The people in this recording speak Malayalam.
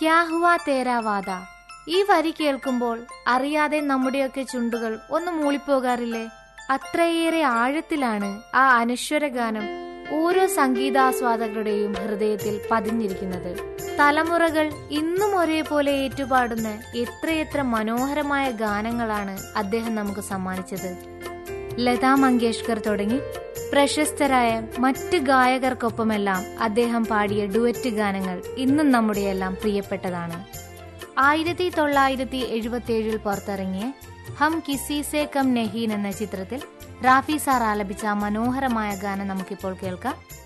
ക്യാ ഹുവാ തേരാ വാദ ഈ വരി കേൾക്കുമ്പോൾ അറിയാതെ നമ്മുടെയൊക്കെ ചുണ്ടുകൾ ഒന്ന് മൂളിപ്പോകാറില്ലേ അത്രയേറെ ആഴത്തിലാണ് ആ അനശ്വര ഗാനം ഓരോ സംഗീതാസ്വാദകരുടെയും ഹൃദയത്തിൽ പതിഞ്ഞിരിക്കുന്നത് തലമുറകൾ ഇന്നും ഒരേപോലെ ഏറ്റുപാടുന്ന എത്രയെത്ര മനോഹരമായ ഗാനങ്ങളാണ് അദ്ദേഹം നമുക്ക് സമ്മാനിച്ചത് ലതാ മങ്കേഷ്കർ തുടങ്ങി പ്രശസ്തരായ മറ്റ് ഗായകർക്കൊപ്പമെല്ലാം അദ്ദേഹം പാടിയ ഡുവറ്റ് ഗാനങ്ങൾ ഇന്നും നമ്മുടെയെല്ലാം പ്രിയപ്പെട്ടതാണ് ആയിരത്തി തൊള്ളായിരത്തി എഴുപത്തി ഏഴിൽ പുറത്തിറങ്ങിയ ഹം കിസി സേ കം നെഹീൻ എന്ന ചിത്രത്തിൽ റാഫി സാർ ആലപിച്ച ആ മനോഹരമായ ഗാനം നമുക്കിപ്പോൾ കേൾക്കാം